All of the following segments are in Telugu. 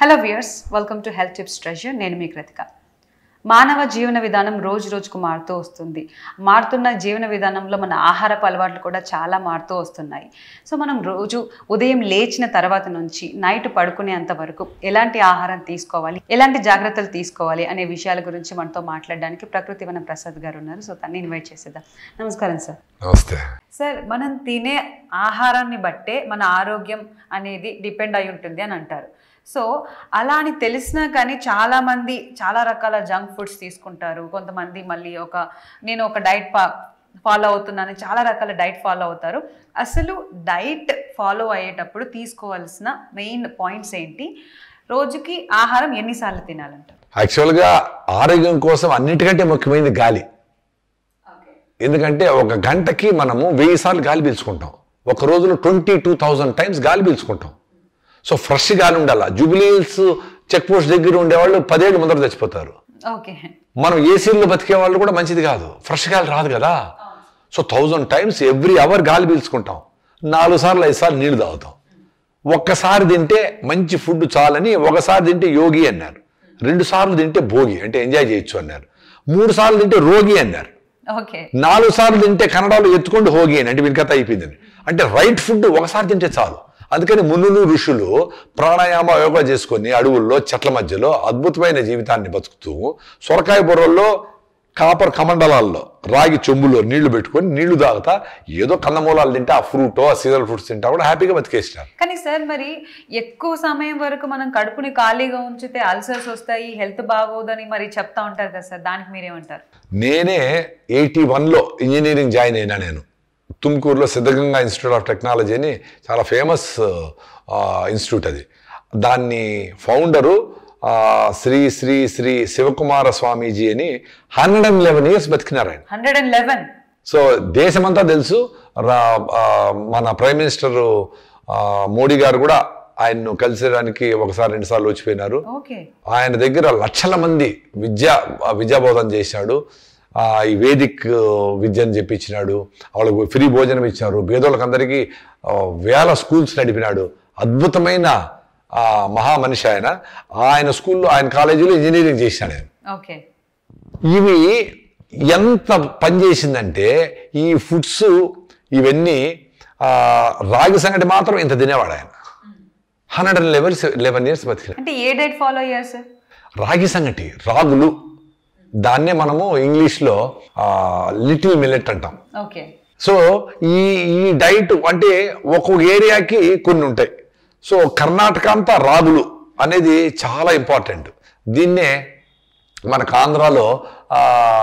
Hello viewers welcome to health tips treasure నేను మీ కృతిక మానవ జీవన విధానం రోజు రోజుకు మారుతూ వస్తుంది మారుతున్న జీవన విధానంలో మన ఆహారపు అలవాట్లు కూడా చాలా మారుతూ వస్తున్నాయి సో మనం రోజు ఉదయం లేచిన తర్వాత నుంచి నైట్ పడుకునేంత వరకు ఎలాంటి ఆహారం తీసుకోవాలి ఎలాంటి జాగ్రత్తలు తీసుకోవాలి అనే విషయాల గురించి మనతో మాట్లాడడానికి ప్రకృతి వన ప్రసాద్ గారు ఉన్నారు సో తన్ని ఇన్వైట్ చేసేద్దాం నమస్కారం సార్ నమస్తే సార్ మనం తినే ఆహారాన్ని బట్టే మన ఆరోగ్యం అనేది డిపెండ్ అయి ఉంటుంది అని అంటారు సో అలా అని తెలిసినా కానీ చాలామంది చాలా రకాల జంక్ ఫుడ్స్ తీసుకుంటారు కొంతమంది మళ్ళీ ఒక నేను ఒక డైట్ ఫా ఫాలో అవుతున్నాను చాలా రకాల డైట్ ఫాలో అవుతారు అసలు డైట్ ఫాలో అయ్యేటప్పుడు తీసుకోవాల్సిన మెయిన్ పాయింట్స్ ఏంటి రోజుకి ఆహారం ఎన్నిసార్లు తినాలంటారు యాక్చువల్గా ఆరోగ్యం కోసం అన్నిటికంటే ముఖ్యమైనది గాలి ఎందుకంటే ఒక గంటకి మనము వెయ్యి సార్లు గాలి పీల్చుకుంటాం ఒక రోజులో ట్వంటీ టూ థౌజండ్ టైమ్స్ గాలి పీల్చుకుంటాం సో ఫ్రెష్ గాలి ఉండాలి జూబిలీల్స్ చెక్ పోస్ట్ దగ్గర ఉండేవాళ్ళు పదేళ్ళు ముందర చచ్చిపోతారు ఓకే మనం ఏసీల్లో బతికే వాళ్ళు కూడా మంచిది కాదు ఫ్రెష్ గాలి రాదు కదా so thousand times every hour గాలి పీల్చుకుంటాం నాలుగు సార్లు ఐదు సార్లు నీళ్లు తాగుతాం ఒక్కసారి తింటే మంచి ఫుడ్ చాలని ఒకసారి తింటే యోగి అన్నారు రెండు సార్లు తింటే భోగి అంటే ఎంజాయ్ చేయొచ్చు అన్నారు మూడు సార్లు తింటే రోగి అన్నారు ఓకే నాలుగు సార్లు తింటే కన్నడలో ఎత్తుಕೊಂಡು హోగి అని అంటే వీరి కథ అయిపోయిందని అంటే రైట్ ఫుడ్ ఒకసారి తింటే చాలు అందుకని మునులు ఋషులు ప్రాణాయామ యోగా చేసుకొని అడవుల్లో చెట్ల మధ్యలో అద్భుతమైన జీవితాన్ని బతుకుతూ సొరకాయ బుర్రల్లో కాపర్ కమండలాల్లో రాగి చెంబులో నీళ్లు పెట్టుకొని నీళ్లు తాగుతా ఏదో కందమూలాలు తింటే ఆ ఫ్రూటో ఆ సీజనల్ ఫ్రూట్స్ తింటా కూడా హ్యాపీగా బతికేసినారు కానీ సార్ మరి ఎక్కువ సమయం వరకు మనం కడుపుని ఖాళీగా ఉంచితే అల్సర్స్ వస్తాయి హెల్త్ బాగోదని మరి చెప్తా ఉంటారు కదా సార్ దానికి మీరేమంటారు నేనే ఎయిటీ వన్లో ఇంజనీరింగ్ జాయిన్ అయినా నేను తుమ్కూరులో సిద్ధగంగా ఇన్స్టిట్యూట్ ఆఫ్ టెక్నాలజీ అని చాలా ఫేమస్ ఇన్స్టిట్యూట్ అది దాన్ని ఫౌండరు ఆ, శ్రీ శ్రీ శ్రీ శివకుమార స్వామీజీ అని హండ్రెడ్ అండ్ లెవెన్ ఇయర్స్ బతికినారు ఆయన హండ్రెడ్ అండ్ లెవెన్ సో దేశమంతా తెలుసు రా ఆ, మన ప్రైమ్ మినిస్టర్ మోడీ గారు కూడా ఆయన్ను కలిసేయడానికి ఒకసారి రెండుసార్లు వచ్చిపోయినారు ఓకే ఆయన దగ్గర లక్షల మంది విద్యా విద్యాబోధన చేశాడు ఆ, ఈ వేదిక్ విద్యను చెప్పించినాడు వాళ్ళకు ఫ్రీ భోజనం ఇచ్చారు పేదోళ్ళకందరికీ ఆ, వేల స్కూల్స్ నడిపినాడు అద్భుతమైన ఆ, మహా మనిషి ఆయన ఆయన స్కూల్లో ఆయన కాలేజీలో ఇంజనీరింగ్ చేశాడు ఆయన ఓకే ఇవి ఎంత పనిచేసిందంటే ఈ ఫుడ్స్ ఇవన్నీ ఆ, రాగి సంగటి మాత్రం ఇంత తినేవాడు ఆయన hundred and eleven eleven years బతికిన అంటే ఏ డైట్ ఫాలో అయ్యారు సార్ రాగి సంగటి రాగులు దాన్నే మనము ఇంగ్లీష్లో లిటిల్ మిల్లెట్ అంటాం ఓకే సో ఈ ఈ డైట్ అంటే ఒక్కొక్క ఏరియాకి కొన్ని ఉంటాయి సో కర్ణాటక అంతా రాగులు అనేది చాలా ఇంపార్టెంట్ దీన్నే మనకు ఆంధ్రాలో ఆ,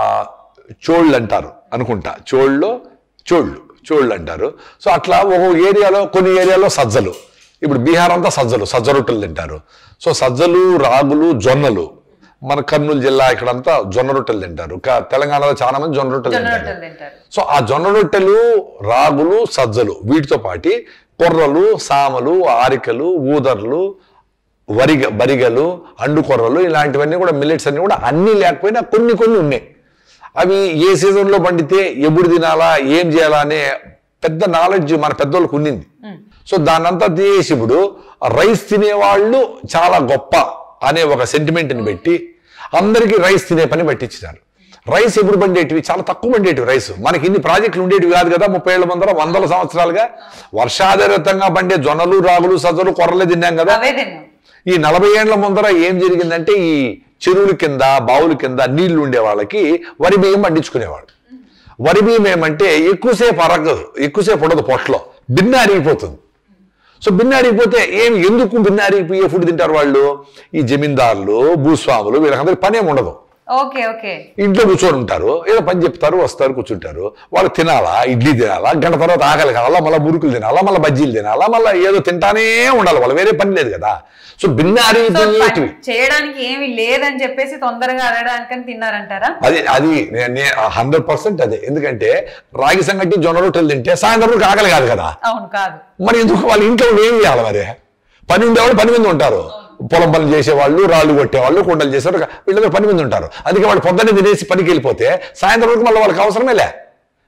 చోళ్ళు అంటారు అనుకుంటా చోళ్ళు చోళ్ళు చోళ్ళు అంటారు సో అట్లా ఒక్కొక్క ఏరియాలో కొన్ని ఏరియాలో సజ్జలు ఇప్పుడు బీహార్ అంతా సజ్జలు సజ్జ రొట్టెలు తింటారు సో సజ్జలు రాగులు జొన్నలు మన కర్నూలు జిల్లా ఇక్కడంతా జొన్న రొట్టెలు తింటారు క- తెలంగాణలో చాలా మంది జొన్న రొట్టెలు జొన్న తింటారు రొట్టెలు తింటారు సో ఆ జొన్న రొట్టెలు రాగులు సజ్జలు వీటితో పాటి కొర్రలు సామలు ఆరికలు ఊదర్లు వరిగ బరిగలు అండుకొర్రలు ఇలాంటివన్నీ కూడా మిల్లెట్స్ అన్ని కూడా అన్నీ లేకపోయినా కొన్ని కొన్ని ఉన్నాయి అవి ఏ సీజన్లో పండితే ఎప్పుడు తినాలా ఏం చేయాలా అనే పెద్ద నాలెడ్జ్ మన పెద్దోళ్ళకు ఉండింది సో దాన్నంతా తీసి ఇప్పుడు రైస్ తినేవాళ్ళు చాలా గొప్ప అనే ఒక సెంటిమెంట్ని పెట్టి అందరికీ రైస్ తినే పని పట్టించినారు రైస్ ఎప్పుడు పండేటివి చాలా తక్కువ పండేటివి రైస్ మనకి ఇన్ని ప్రాజెక్టులు ఉండేటివి కాదు కదా ముప్పై ఏళ్ళ ముందర వందల సంవత్సరాలుగా వర్షాధారితంగా పండే జొన్నలు రాగులు సజ్జలు కొర్రలే తిన్నాం కదా అవే తిన్నాం ఈ నలభై ఏండ్ల ముందర ఏం జరిగిందంటే ఈ చెరువుల కింద బావుల కింద నీళ్లు ఉండే వాళ్ళకి వరి బియ్యం పండించుకునేవాళ్ళు వరి బియ్యం ఏమంటే ఎక్కువసేపు అరగదు ఎక్కువసేపు ఉండదు పొట్టలో బిన్న అరిగిపోతుంది సో బిన్న అరిగిపోతే ఏం ఎందుకు బిన్న అరిగిపోయే ఫుడ్ తింటారు వాళ్ళు ఈ జమీందారులు భూస్వాములు వీళ్ళకందరికి పని ఏమి ఉండదు ఓకే ఓకే ఇంట్లో కూర్చొని ఉంటారు ఏదో పని చెప్తారు వస్తారు కూర్చుంటారు వాళ్ళు తినాలా ఇడ్లీ తినాలా గంట తర్వాత ఆకలి కావాలా మళ్ళీ మురుకులు తినాలా మళ్ళీ బజ్జీలు తినాలా మళ్ళీ ఏదో తింటానే ఉండాలి వాళ్ళు వేరే పని లేదు కదా సో భిన్న సో అరిగిపోయేటివి చేయడానికి ఏమి లేదని చెప్పేసి తొందరగా అడగడానికని తిన్నారంటారా అది అది హండ్రెడ్ పర్సెంట్ అదే ఎందుకంటే రాగి సంగటి జొన్న రొట్టెలు తింటే సాయంత్రం వరకు ఆకలి కాదు కదా అవును కాదు మరి ఎందుకు వాళ్ళ ఇంట్లో ఉండి ఏం చేయాలి మరి పని ఉండేవాళ్ళు పని మీద ఉంటారు పొలం పనులు చేసేవాళ్ళు రాళ్ళు కొట్టేవాళ్ళు కుండలు చేసేవాళ్ళు వీళ్ళ మీద పని మీద ఉంటారు అందుకే వాళ్ళు పొద్దున్నే తినేసి పనికి వెళ్ళిపోతే సాయంత్రం వరకు మళ్ళీ వాళ్ళకి అవసరమే లే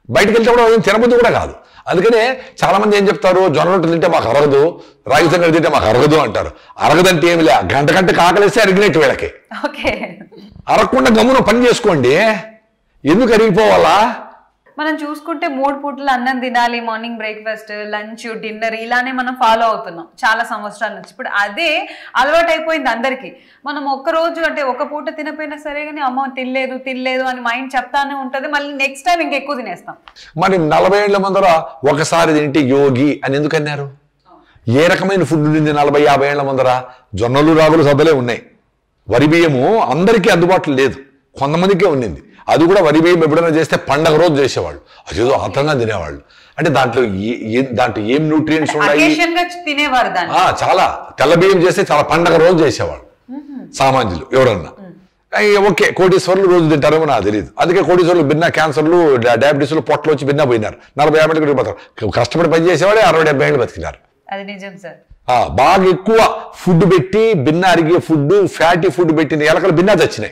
బయటకు వెళ్తే కూడా ఏం తినబుద్ధి కూడా కాదు అందుకనే చాలా మంది ఏం చెప్తారు జొన్న రొట్టెలు తింటే మాకు అరగదు రాగి సంగటి తింటే మాకు అరగదు అంటారు అరగదంటే ఏమి లే గంట గంట కాకలేస్తే అరిగినట్టు వీళ్ళకి ఓకే అరగకుండా గమ్మున పని చేసుకోండి ఎందుకు అరిగిపోవాలా మనం చూసుకుంటే మూడు పూటలు అన్నం తినాలి మార్నింగ్ బ్రేక్ఫాస్ట్ లంచ్ డిన్నర్ ఇలానే మనం ఫాలో అవుతున్నాం చాలా సంవత్సరాల నుంచి ఇప్పుడు అదే అలవాటు అయిపోయింది అందరికీ మనం ఒక్క రోజు అంటే ఒక పూట తినపోయినా సరే కానీ అమ్మ తినలేదు తినలేదు అని మైండ్ చెప్తానే ఉంటుంది మళ్ళీ నెక్స్ట్ టైం ఇంకెక్కువ తినేస్తాం మరి నలభై ఏళ్ల ముందర ఒకసారి తింటే యోగి అని ఎందుకు అన్నారు ఏ రకమైన ఫుడ్ ఉంది నలభై యాభై ఏళ్ల ముందర జొన్నలు రాగులు సద్దలే ఉన్నాయి వరి బియ్యము అందరికీ అందుబాటులో లేదు కొంతమందికే ఉండింది అది కూడా వరి బియ్యం ఎప్పుడైనా చేస్తే పండగ రోజు చేసేవాళ్ళు అదేదో ఆతంగా తినేవాళ్ళు అంటే దాంట్లో ఏ- ఏ- దాంట్లో ఏం న్యూట్రియంట్స్ ఉన్నాయి అకేషన్ గా తినేవారు దాన్ని ఆ, చాలా తెల్ల బియ్యం చేస్తే చాలా పండగ రోజు చేసేవాళ్ళు సామాన్యులు ఎవరన్నా అయ్య, ఓకే కోటీశ్వర్లు రోజు తింటారేమో నాకు తెలియదు అందుకే కోటీశ్వర్లు భిన్న క్యాన్సర్లు డా- డయాబెటీస్లు పొట్టలు వచ్చి భిన్న పోయినారు నలభై యాభై ఏళ్ళకి బతకరు కష్టపడి పని చేసేవాడే అరవై డెబ్బై ఏళ్ళు బతికినారు అది నిజం సార్ ఆ, బాగా ఎక్కువ ఫుడ్ పెట్టి భిన్న అరిగే ఫుడ్ ఫ్యాటీ ఫుడ్ పెట్టిన ఎలకలు భిన్న చచ్చినాయి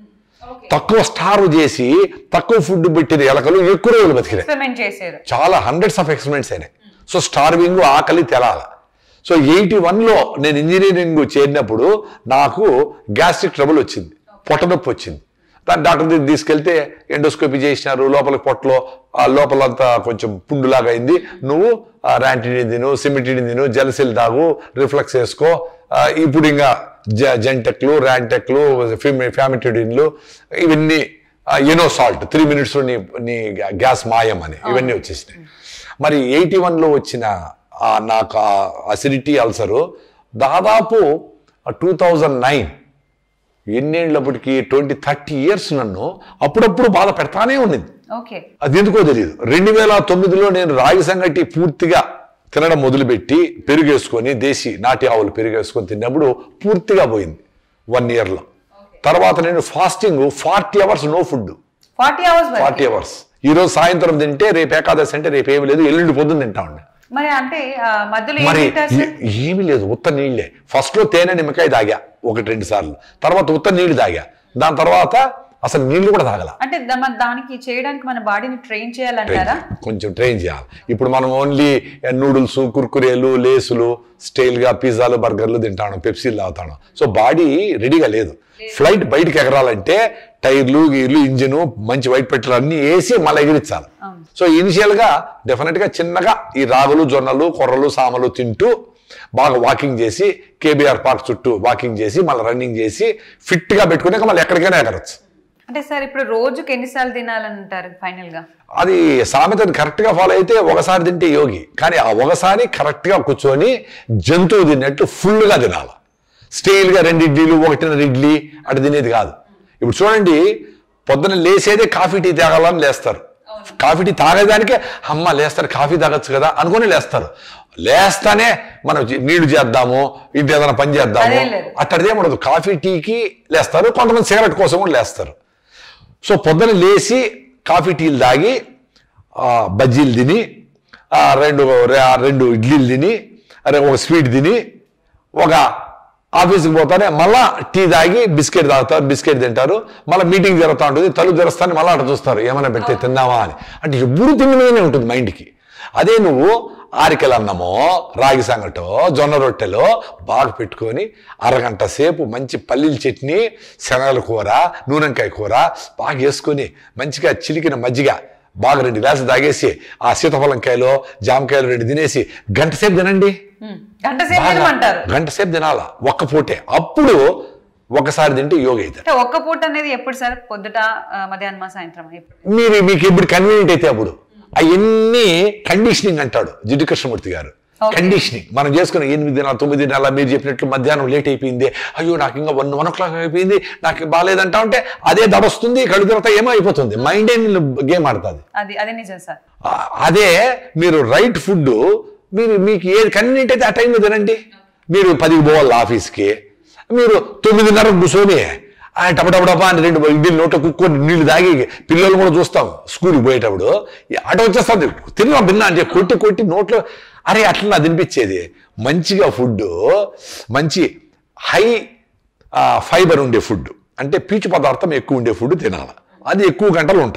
తక్కువ స్టార్ చేసి తక్కువ ఫుడ్ పెట్టిన ఎలకలు ఎక్కువ రోజులు బతికినాయి ఎక్స్పెరిమెంట్ చేశారు చాలా హండ్రెడ్స్ ఆఫ్ ఎక్స్పెరిమెంట్స్ అయినాయి సో స్టార్వింగ్ ఆకలి తెలాల సో ఎయిటీ వన్లో నేను ఇంజనీరింగ్ చేరినప్పుడు నాకు గ్యాస్ట్రిక్ ట్రబుల్ వచ్చింది పొట్ట నొప్పి వచ్చింది దాన్ని డాక్టర్ దగ్గర తీసుకెళ్తే ఎండోస్కోపీ చేసినారు లోపల పొట్టలో ఆ లోపలంతా కొంచెం పుండులాగా అయింది నువ్వు ర్యాంటిడిన్ తిను సిమిటిడిన్ తిను జలసిల్ తాగు రిఫ్లెక్స్ వేసుకో ఆ, ఇప్పుడు ఇంకా జ జెంటెక్లు ర్యాంటెక్లు ఫ్యామిటిడిన్లు ఇవన్నీ ఎనో సాల్ట్ త్రీ మినిట్స్ నీ నీ గ్యాస్ మాయం అని ఇవన్నీ వచ్చేసినాయి మరి ఎయిటీ వన్లో వచ్చిన ఆ నాకు ఆ అసిడిటీ అల్సరు దాదాపు టూ థౌజండ్ నైన్ ఎన్నేళ్ళప్పటికి ట్వంటీ థర్టీ ఇయర్స్ నన్ను అప్పుడప్పుడు బాధ పెడతానే ఉన్నది ఓకే అది ఎందుకో తెలియదు రెండు వేల తొమ్మిదిలో నేను రాగి సంగటి పూర్తిగా తినడం మొదలుపెట్టి పెరుగేసుకొని దేశీ నాటి ఆవులు పెరుగేసుకొని తిన్నప్పుడు పూర్తిగా పోయింది వన్ ఇయర్లో తర్వాత నేను fasting forty hours no food forty hours forty hours ఈ రోజు సాయంత్రం తింటే రేపు ఏకాదశి అంటే రేపు ఏమి లేదు ఎల్లుండి పొద్దున్న తింటా ఉండే మరి అంటే ఆ, మధ్యలో ఏం మరి తింటారు సార్ ఏ- ఏమీ లేదు ఉత్త నీళ్ళే ఫస్ట్ లో తేనె నిమ్మకాయ తాగా ఒకటి రెండు సార్లు తర్వాత ఉత్త నీళ్ళు తాగా దాని తర్వాత అసలు నీళ్లు కూడా తాగల అంటే ద- మన దానికి చేయడానికి మన బాడీని ట్రైన్ చేయాలంటారా కొంచెం ట్రైన్ చేయాలి ఇప్పుడు మనం ఓన్లీ నూడిల్స్ కుర్కురేలు లేసులు స్టైల్ గా పిజ్జాలు బర్గర్లు తింటాను పెప్సీలు తాగుతాను సో బాడీ రెడీగా లేదు ఫ్లైట్ బయటికి ఎగరాలంటే టైర్లు గీర్లు ఇంజిన్ మంచి వైట్ పెట్రోల్ అన్ని వేసి మళ్ళీ ఎగిరించాలి సో ఇనిషియల్ గా డెఫినెట్ గా చిన్నగా ఈ రాగులు జొన్నలు కొర్రలు సామలు తింటూ బాగా వాకింగ్ చేసి కేబీఆర్ పార్క్ చుట్టూ వాకింగ్ చేసి మళ్ళీ రన్నింగ్ చేసి ఫిట్ గా పెట్టుకున్నాక మళ్ళీ ఎక్కడికైనా ఎగరచ్చు అంటే సార్ ఇప్పుడు రోజుకి ఎన్నిసార్లు తినాలని అంటారు ఫైనల్ గా అది సామెతను కరెక్ట్ గా ఫాలో అయితే ఒకసారి తింటే యోగి కానీ ఆ ఒకసారి కరెక్ట్ గా కూర్చొని జంతువు తిన్నట్టు full గా తినాలి స్టైల్ గా రెండు ఇడ్లీలు ఒకటిన్నర ఇడ్లీ అటు తినేది కాదు ఇప్పుడు చూడండి పొద్దున లేసేదే కాఫీ టీ తాగాలని లేస్తారు కాఫీ టీ తాగేదానికే అమ్మ లేస్తారు కాఫీ తాగొచ్చు కదా అనుకుని లేస్తారు లేస్తానే మనం జీ- నీళ్లు చేద్దాము ఇంటి ఏదైనా పని చేద్దాము అదేం లేదు. అట్టడిదే ఉండదు కాఫీ టీకి లేస్తారు కొంతమంది సిగరెట్ కోసం కూడా లేస్తారు సో పొద్దున లేచి కాఫీ టీలు తాగి ఆ, బజ్జీలు తిని ఆ, రెండు రె- ఆ, రెండు ఇడ్లీలు తిని అరే ఒక స్వీట్ తిని ఒక ఆఫీస్కి పోతానే మళ్ళా టీ తాగి బిస్కెట్ తాగుతారు బిస్కెట్ తింటారు మళ్ళీ మీటింగ్ జరుగుతూ ఉంటుంది తలుపు తెరుస్తాను మళ్ళీ అటు చూస్తారు ఏమైనా పెడితే తిందామా అని అంటే ఎప్పుడు తిన్నమీదనే ఉంటుంది మైండ్కి అదే నువ్వు ఆరికల అన్నమో రాగి సంగటో జొన్న రొట్టెలో బాగా పెట్టుకొని అరగంట సేపు మంచి పల్లీల చట్నీ శనగల కూర నూనెంకాయ కూర బాగా వేసుకొని మంచిగా చిలికిన మజ్జిగ బాగా రెండు గ్లాసులు తాగేసి ఆ సీతాఫలంకాయలో జామకాయలు రెండు తినేసి గంట సేపు తినండి ఉమ్, గంట సేపు బాగా తినమంటారు గంట సేపు తినాలా ఒక్క పూటే అప్పుడు ఒకసారి తింటే యోగ అవుతారు అంటే ఒక్క పూట అనేది ఎప్పుడు సార్ పొద్దుట ఆ, మధ్యాహ్నం సాయంత్రం ఎప్పుడు మీరు మీకు ఇప్పుడు కన్వీనియంట్ అయితే అప్పుడు అవన్నీ కండిషనింగ్ అంటాడు జిడ్డు కృష్ణమూర్తి గారు Okay. కండిషనింగ్ మనం చేసుకున్న ఎనిమిది నెలల తొమ్మిది నెలల మీరు చెప్పినట్లు మధ్యాహ్నం లేట్ అయిపోయింది అయ్యో నాకు ఇంకా వన్ వన్ ఓ క్లాక్ అయిపోయింది నాకు బాగాలేదంటా ఉంటే అదే దడొస్తుంది కళ్ళు తిరుగుతా ఏమో అయిపోతుంది మైండ్ గేమ్ ఆడుతుంది అది అదే నిజం సార్ ఆ, అదే మీరు రైట్ ఫుడ్ మీరు మీకు ఏది కన్వీనియంట్ అయితే ఆ టైంలో తినండి మీరు పదికి పోవాలి ఆఫీస్కి మీరు తొమ్మిదిన్నర కూర్చొని ఆ టపటపడపా అని రెండు ఇడ్లీలు నోట కుక్కొని నీళ్లు తాగి పిల్లలు కూడా చూస్తాం స్కూల్కి పోయేటప్పుడు అటు వచ్చేస్తుంది తిన్నా బిన్నా అని చెప్పి కొట్టి కొట్టి నోట్లో అరే అట్లా నాకు తినిపించేది మంచిగా ఫుడ్ మంచి హై ఫైబర్ ఉండే ఫుడ్ అంటే పీచు పదార్థం ఎక్కువ ఉండే ఫుడ్ తినాలి అది ఎక్కువ గంటలు ఉంటుంది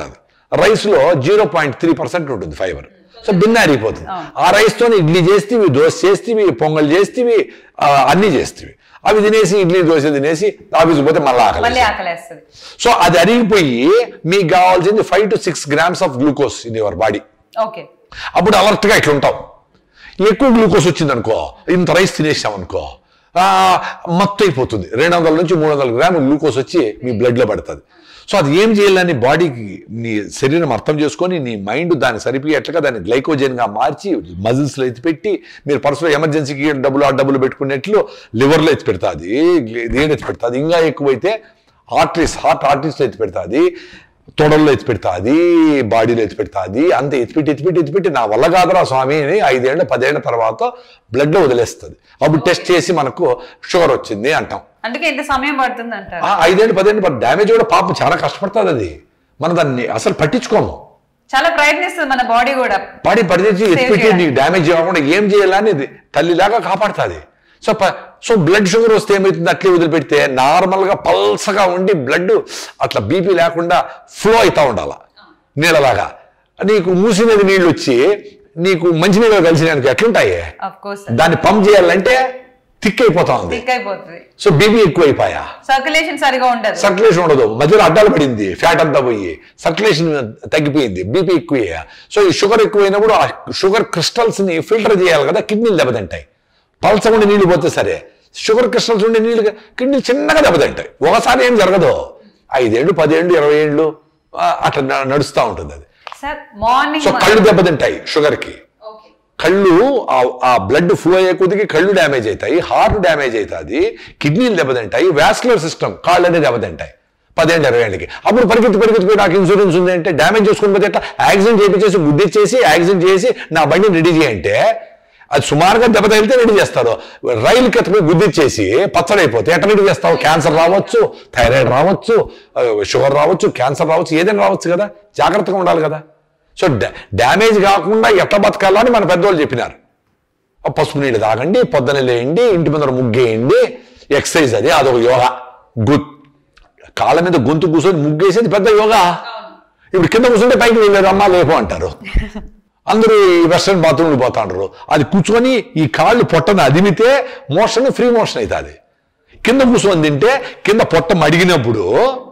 రైస్లో జీరో పాయింట్ త్రీ పర్సెంట్ ఉంటుంది ఫైబర్ సో భిన్న అరిగిపోతుంది ఆ రైస్తో ఇడ్లీ చేస్తేవి దోశ చేస్తేవి పొంగల్ చేస్తేవి ఆ, అన్నీ చేస్తేవి అవి తినేసి ఇడ్లీ దోశ తినేసి ఆఫీస్కి పోతే మళ్ళీ ఆకలి మళ్ళీ ఆకలేస్తుంది సో అది అరిగిపోయి మీకు కావాల్సింది five to six grams of glucose in your body okay అప్పుడు అలర్ట్గా ఇట్లా ఉంటాం ఎక్కువ గ్లూకోజ్ వచ్చింది అనుకో ఇంత రైస్ తినేసాం అనుకో ఆ, మత్తు అయిపోతుంది రెండు వందల నుంచి మూడు వందల గ్రాములు గ్లూకోజ్ వచ్చి మీ బ్లడ్లో పడుతుంది సో అది ఏం చేయాలని బాడీకి నీ శరీరం అర్థం చేసుకొని నీ మైండ్ దాన్ని సరిపోయేట్లుగా దాన్ని గ్లైకోజన్గా మార్చి మజిల్స్లో ఎత్తి పెట్టి మీరు పర్సులో ఎమర్జెన్సీకి డబ్బులు ఆ డబ్బులు పెట్టుకున్నట్లు లివర్లో ఎత్తి పెడుతుంది దేని ఎత్తి పెడుతుంది ఇంకా ఎక్కువైతే ఆర్టరీస్ హార్ట్ ఆర్టరీస్లో ఎత్తి పెడుతుంది తొడల్లో ఎత్తి పెడుతుంది బాడీలో ఎత్తి పెడుతుంది అంత ఎత్తిపెట్టి ఎత్తిపెట్టి ఎత్తిపెట్టి నా వల్ల కాదురా స్వామి అని ఐదేళ్ల పదేళ్ల తర్వాత బ్లడ్లో వదిలేస్తుంది అప్పుడు టెస్ట్ చేసి మనకు షుగర్ వచ్చింది అంటాం అందుకే ఇంత సమయం పడుతుంది అంటారు ఆ ఐదేళ్ళు పదేళ్ళు డ్యామేజ్ కూడా పాపం చాలా కష్టపడుతుంది అది మనం దాన్ని అసలు పట్టించుకోము చాలా ప్రయత్నిస్తుంది మన బాడీ కూడా బాడీ పడితేసి ఎత్తిపెట్టి చేయడానికి. నీకు డ్యామేజ్ కాకుండా ఏం చేయాలని ఇది తల్లిలాగా కాపాడుతుంది సో ప- సో బ్లడ్ షుగర్ వస్తే ఏమవుతుంది అట్లే వదిలిపెడితే నార్మల్గా పల్సగా ఉండి బ్లడ్ అట్లా బీపీ లేకుండా ఫ్లో అవుతా ఉండాల నీళ్ళలాగా నీకు మూసినది నీళ్ళు వచ్చి నీకు మంచినీళ్ళు కలిసినానికి ఎట్లుంటాయి అఫ్ కోర్స్ దాన్ని పంప్ చేయాలంటే థిక్ అయిపోతా ఉంది థిక్ అయిపోతుంది సో బీపీ ఎక్కువైపోయా సర్క్యులేషన్ సరిగా ఉండదు సర్క్యులేషన్ ఉండదు మధ్యలో అడ్డాలు పడింది ఫ్యాట్ అంతా పోయి సర్క్యులేషన్ తగ్గిపోయింది బీపీ ఎక్కువ సో ఈ షుగర్ ఎక్కువైనప్పుడు ఆ షుగర్ క్రిస్టల్స్ ని ఫిల్టర్ చేయాలి కదా కిడ్నీలు దెబ్బతింటాయి పల్చకుండా నీళ్లు పోతే సరే షుగర్ క్రిస్టల్స్ ఉండే నీళ్ళు కిడ్నీలు చిన్నగా దెబ్బతింటాయి ఒకసారి ఏం జరగదు ఐదేళ్ళు పదేళ్ళు ఇరవై ఏళ్ళు ఆ, అట్లా న- నడుస్తూ ఉంటుంది అది సార్ మార్నింగ్ సో కళ్ళు దెబ్బతింటాయి షుగర్కి కళ్ళు ఆ- ఆ బ్లడ్ ఫ్లో అయ్యే కొద్దికి కళ్ళు డ్యామేజ్ అవుతాయి హార్ట్ డ్యామేజ్ అవుతుంది కిడ్నీలు దెబ్బతింటాయి వాస్కులర్ సిస్టమ్ కాళ్ళు అనేది దెబ్బతింటాయి పదేళ్ళు ఇరవై ఏళ్ళకి అప్పుడు పరిగెత్తి పరిగెత్తి పోయి నాకు ఇన్సూరెన్స్ ఉంది అంటే డ్యామేజ్ చేసుకుని పోతే ఎట్లా యాక్సిడెంట్ చేయించేసి గుద్దిచ్చేసి యాక్సిడెంట్ చేసి నా బండిని రెడీ చేయంటే అది సుమారుగా దెబ్బ తగిలితే రెడీ చేస్తారు రైలు కెత్తపోయి గుద్దిచ్చేసి పచ్చడైపోతే ఎట్లా రెడీ చేస్తావు క్యాన్సర్ రావచ్చు థైరాయిడ్ రావచ్చు ఆ, షుగర్ రావచ్చు క్యాన్సర్ రావచ్చు ఏదైనా రావచ్చు కదా జాగ్రత్తగా ఉండాలి కదా సో డా- డ్యామేజ్ కాకుండా ఎట్లా బతకాలని మన పెద్దవాళ్ళు చెప్పినారు ఆ పసుపు నీళ్ళు తాగండి పొద్దున లేయండి ఇంటి ముందర ముగ్గేయండి ఎక్సర్సైజ్ అది అదొక యోగా గు కాళ్ళ మీద గొంతు కూర్చొని ముగ్గేసేది పెద్ద యోగా ఇప్పుడు కింద కూర్చుంటే పైకి వెళ్ళారు అమ్మా లేపు అంటారు అందరూ ఈ వెస్ట్రన్ బాత్రూమ్కి పోతాంటారు అది కూర్చొని ఈ కాళ్ళు పొట్టను అదిమితే మోషన్ ఫ్రీ మోషన్ అవుతుంది కింద కూర్చొని తింటే కింద పొట్ట మడిగినప్పుడు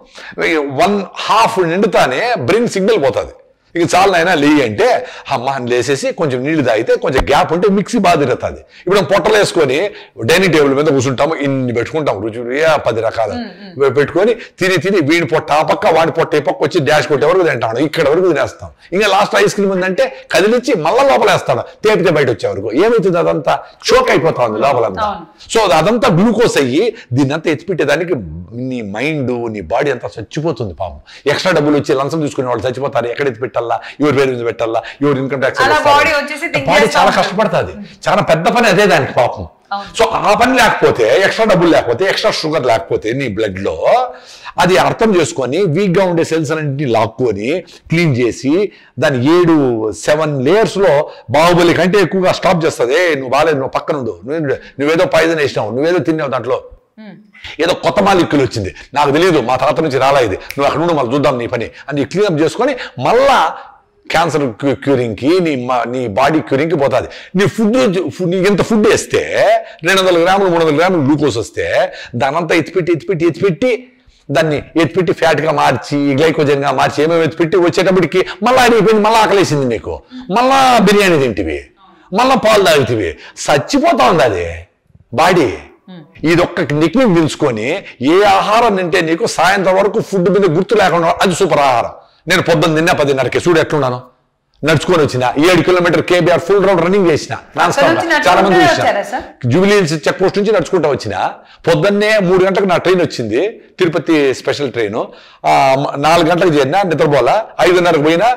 వన్ హాఫ్ నిండుతానే బ్రెయిన్ సిగ్నల్ పోతుంది ఇక చాలా అయినా లేయి అంటే అమ్మ అని లేసేసి కొంచెం నీళ్లు తాగితే కొంచెం గ్యాప్ ఉంటే మిక్సీ బాగా తిరుగుతుంది ఇప్పుడు మనం పొట్టలు వేసుకొని డైనింగ్ టేబుల్ మీద కూర్చుంటాము ఇన్ని పెట్టుకుంటాం రుచి ఏ పది రకాల పెట్టుకొని తిని తిని వీడి పొట్ట ఆ పక్క వాడి పొట్ట ఈ పక్క వచ్చి డాష్ కొట్టే వరకు తింటాను ఇక్కడ వరకు తినేస్తాం ఇంకా లాస్ట్ ఐస్ క్రీమ్ ఉందంటే కదిలిచ్చి మళ్ళా లోపలేస్తాను తేపితే బయట వచ్చే వరకు ఏమవుతుంది అదంతా చోక్ అయిపోతుంది లోపలంతా అవును. సో అదంతా గ్లూకోజ్ అయ్యి దీన్ని అంతా ఎత్తిపెట్టేదానికి నీ మైండ్ నీ బాడీ అంతా చచ్చిపోతుంది పాపం ఎక్స్ట్రా డబ్బులు వచ్చి లంచం తీసుకునే వాళ్ళు చచ్చిపోతారు ఎక్కడ ఎత్తి పెట్టాలా ఎవరి పేరు మీద పెట్టాలా ఎవరు ఇన్కమ్ ట్యాక్స్ అలా body వచ్చేసి think బాడీ చేస్తా చాలా ఉంటుంది. కష్టపడుతుంది చాలా పెద్ద పని అదే దానికి పాపం అవును. సో ఆ పని లేకపోతే ఎక్స్ట్రా డబ్బులు లేకపోతే ఎక్స్ట్రా షుగర్ లేకపోతే నీ బ్లడ్ లో అది అర్థం చేసుకొని వీక్ గా ఉండే సెల్స్ అన్నింటినీ లాక్కొని క్లీన్ చేసి దాని ఏడు సెవెన్ లేయర్స్ లో బాహుబలి కంటే ఎక్కువగా స్టాప్ చేస్తుంది "ఏ, నువ్వు బాగాలేదు నువ్వు పక్కన ఉండు నువ్వు నువ్వేదో పాయిజన్ వేసినావు నువ్వేదో తిన్నావు దాంట్లో ఏదో కొత్త మాలిక్యులు వచ్చింది నాకు తెలియదు మా తాత నుంచి రాలా ఇది నువ్వు అక్కడ నుండి మళ్ళీ చూద్దాం నీ పని అని క్లీనప్ చేసుకొని మళ్ళా క్యాన్సర్ క్యూరింగ్కి నీ మా- నీ బాడీ క్యూరింగ్కి పోతుంది నీ ఫుడ్ నీ ఇంత ఫుడ్ వేస్తే రెండు వందల గ్రాములు మూడు వందల గ్రాములు గ్లూకోజ్ వస్తే దానంతా ఎత్తిపెట్టి ఎత్తిపెట్టి ఎత్తిపెట్టి దాన్ని ఎత్తిపెట్టి ఫ్యాట్గా మార్చి గ్లైకోజన్గా మార్చి ఏమేమి ఎత్తిపెట్టి వచ్చేటప్పటికి మళ్ళీ అడిగిపోయింది మళ్ళీ ఆకలేసింది నీకు మళ్ళా బిర్యానీ తింటివి మళ్ళా పాలు తాగుతివి చచ్చిపోతా ఉంది అది బాడీ ఇది ఒక్క నిక్నిక్ పిలుచుకొని ఏ ఆహారం తింటే నీకు సాయంత్రం వరకు ఫుడ్ మీద గుర్తు లేకుండా అది సూపర్ ఆహారం నేను పొద్దున్న తిన్నా పదిన్నరకి చూడు ఎట్లున్నాను నడుచుకొని వచ్చిన ఏడు kilometre KBR full round running చేసిన నాన్ అక్కడ నుంచి స్టాప్ చాలా మంది నడుచుకుంటూనే చూసిన వచ్చారా సార్? జూబిలీహిల్స్ చెక్ పోస్ట్ నుంచి నడుచుకుంటూ వచ్చిన పొద్దున్నే మూడు గంటలకు నా ట్రైన్ వచ్చింది తిరుపతి స్పెషల్ ట్రైన్ నాలుగు గంటలకు చేరినా నిద్రపోలా ఐదున్నరకు పోయినా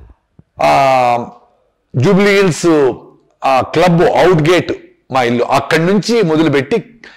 ఆ, జూబ్లీ హిల్స్ ఆ క్లబ్ అవుట్ గేట్ మా ఇల్లు అక్కడి నుంచి మొదలుపెట్టి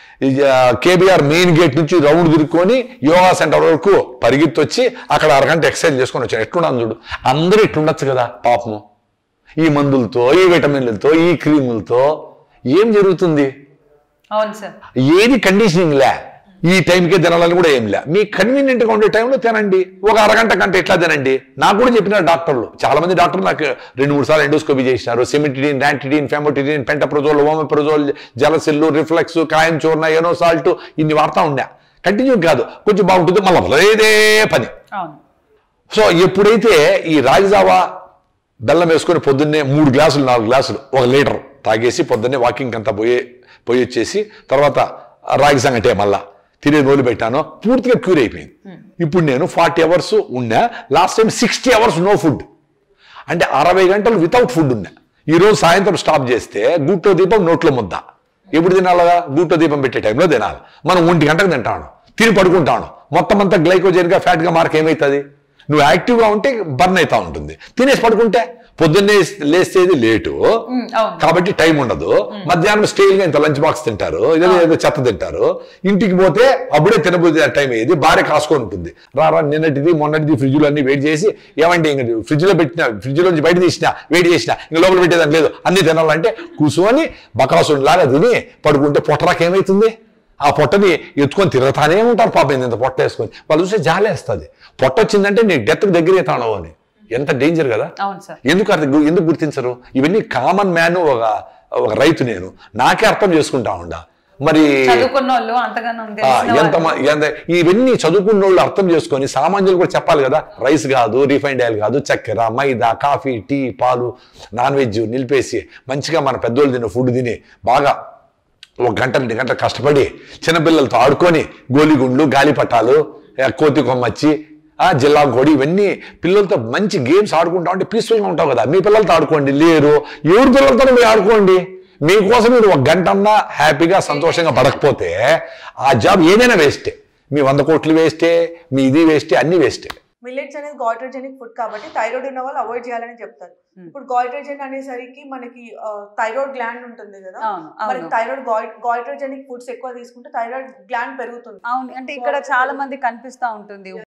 కేబీఆర్ మెయిన్ గేట్ నుంచి రౌండ్ తిరుక్కొని యోగా సెంటర్ వరకు పరిగెత్తి వచ్చి అక్కడ అరగంట ఎక్సర్సైజ్ చేసుకొని వచ్చాను ఎట్లున్నాను చూడు అందరూ ఇట్లుండొచ్చు కదా పాపము ఈ మందులతో ఈ విటమిన్లతో ఈ క్రీములతో ఏం జరుగుతుంది అవును సార్ ఏది కండిషనింగ్ లే ఈ టైంకే తినాలని కూడా ఏం లే మీ కన్వీనియంట్గా ఉండే టైంలో తినండి ఒక అరగంట గంట ఎట్లా తినండి నాకు కూడా చెప్పినారు డాక్టర్లు చాలా మంది డాక్టర్లు నాకు రెండు మూడు సార్లు ఎండోస్కోపీ చేసినారు సెమిటిడిన్ ర్యాంటిడిన్ ఫెమోటిడిన్ పెంటప్రజోల్ ఓమప్రజోల్ జలసిల్లు రిఫ్లెక్స్ కాయం చూర్ణ ఎనో సాల్ట్ ఇన్ని వాడుతూ ఉండా కంటిన్యూ కాదు కొంచెం బాగుంటుంది మళ్ళీ ఇదే పని అవును సో ఎప్పుడైతే ఈ రాగిజావా బెల్లం వేసుకొని పొద్దున్నే మూడు గ్లాసులు నాలుగు గ్లాసులు ఒక లీటర్ తాగేసి పొద్దున్నే వాకింగ్ అంతా పోయి పోయి వచ్చేసి తర్వాత రాగి సంగటే మళ్ళా తినే రోజులు పెట్టాను పూర్తిగా క్యూర్ అయిపోయింది ఇప్పుడు నేను ఫార్టీ అవర్స్ ఉన్నా last time sixty hours no food అంటే అరవై గంటలు వితౌట్ ఫుడ్ ఉన్నా ఈ రోజు సాయంత్రం స్టాప్ చేస్తే గూట్లో దీపం నోట్లో ముద్ద ఎప్పుడు తినాలగా గూట్లో దీపం పెట్టే టైంలో తినాలి మనం ఒంటి గంటకు తింటాను తిని పడుకుంటాను మొత్తం అంతా గ్లైకోజెన్గా ఫ్యాట్గా మార్క్ ఏమవుతుంది నువ్వు యాక్టివ్గా ఉంటే బర్న్ అవుతా ఉంటుంది తినేసి పడుకుంటే పొద్దున్నే లేస్తేది లేటు ఉమ్, అవును కాబట్టి టైం ఉండదు మధ్యాహ్నం స్టైల్ గా ఇంత లంచ్ బాక్స్ తింటారు ఏదో ఏదో చెత్త తింటారు ఇంటికి పోతే అప్పుడే తినబోతే టైం అయ్యేది భార్య కాసుకొని ఉంటుంది రారా నిన్నటిది మొన్నటిది ఫ్రిడ్జ్ లో అన్ని వేడి చేసి ఏమంటే ఇంక ఫ్రిడ్జ్ లో పెట్టిన ఫ్రిడ్జ్ లోంచి బయట తీసిన వేడి చేసిన ఇంక లోపల పెట్టేదానికి లేదు అన్ని తినాలంటే కూర్చొని బకాసుని లాగా తిని పడుకుంటే పొట్టరాకి ఏమైతుంది ఆ పొట్టని ఎత్తుకొని తిరుగుతానే ఉంటారు పాపం ఇంత పొట్ట వేసుకొని వాళ్ళు చూస్తే జాలేస్తుంది పొట్ట వచ్చిందంటే నీ డెత్ దగ్గర అవుతాను అని ఎంత డేంజర్ కదా అవును సార్ ఎందుకు అర్థం ఎందుకు గుర్తించరు ఇవన్నీ కామన్ మ్యాన్ ఒక ఒక రైతు నేను నాకే అర్థం చేసుకుంటా ఉండా మరి చదువుకున్న వాళ్ళు అంతగానో ఆ, తెలిసిన ఎంత వాళ్ళు. మ- ఎంత ఇవన్నీ చదువుకున్న వాళ్ళు అర్థం చేసుకొని సామాన్యులు కూడా చెప్పాలి కదా రైస్ కాదు రిఫైండ్ ఆయిల్ కాదు చక్కెర మైదా కాఫీ టీ పాలు నాన్ వెజ్ నిలిపేసి మంచిగా మన పెద్దోళ్ళు తిన్న ఫుడ్ తిని బాగా ఒక గంట రెండు గంటలు కష్టపడి చిన్నపిల్లలతో ఆడుకొని గోలిగుండ్లు గాలిపటాలు ఆ, కోతి కొమ్మచ్చి ఆ జిల్లా కోడి ఇవన్నీ పిల్లలతో మంచి గేమ్స్ ఆడుకుంటా ఉంటే పీస్ఫుల్గా ఉంటావు కదా మీ పిల్లలతో ఆడుకోండి లేరు ఎవరి పిల్లలతో మీరు ఆడుకోండి మీకోసం మీరు ఒక గంట అన్నా హ్యాపీగా సంతోషంగా పడకపోతే ఆ జాబ్ ఏదైనా వేస్టే మీ వంద కోట్లు వేస్టే మీ ఇది వేస్టే అన్ని వేస్టే మిల్లెట్స్ అనేది గాయిట్రోజెనిక్ ఫుడ్ కాబట్టి థైరాయిడ్ ఉన్న వాళ్ళు అవాయిడ్ చేయాలని చెప్తారు Hmm. ఇప్పుడు గాయిట్రోజెన్ అనేసరికి మనకి థైరాయిడ్ గ్లాండ్ ఉంటుంది కదా అవును మనకి అవును థైరాయిడ్ గాయిట్రోజెనిక్ ఫుడ్స్ ఎక్కువ తీసుకుంటే థైరాయిడ్ గ్లాండ్ పెరుగుతుంది అవును అంటే ఇక్కడ చాలా మంది కనిపిస్తా ఉంటుంది